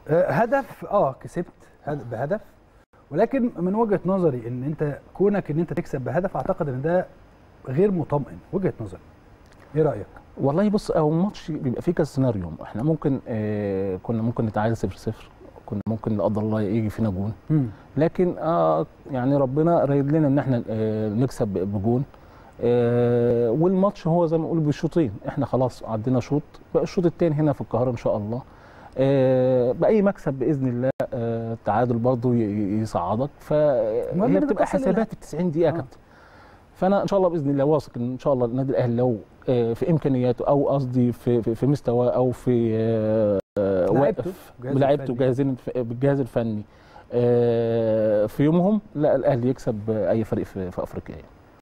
آه، هدف اه كسبت هد- بهدف ولكن من وجهه نظري ان انت كونك ان انت تكسب بهدف اعتقد ان ده غير مطمئن وجهه نظري ايه رايك والله بص هو الماتش بيبقى فيه كذا سيناريو احنا ممكن آه كنا ممكن نتعادل 0 0 كنا ممكن لا قدر الله يجي فينا جون مم. لكن آه يعني ربنا رايد لنا ان احنا آه نكسب بجون آه والماتش هو زي ما نقول بالشوطين احنا خلاص عدينا شوط بقى الشوط الثاني هنا في القاهره ان شاء الله آه باي مكسب باذن الله آه التعادل برضه ي- ي- يصعدك المهم فهي إن بتبقى تصل حسابات ال 90 دقيقه يا آه. كابتن فانا ان شاء الله باذن الله واثق ان ان شاء الله النادي الاهلي لو آه، في امكانياته او قصدي في في, في مستواه او في آه، آه، لعيبته، واقف جهازه بلعيبته الفني. جاهزين بالجهاز الفني آه، في يومهم لا الاهلي يكسب اي فريق في, في افريقيا يعني.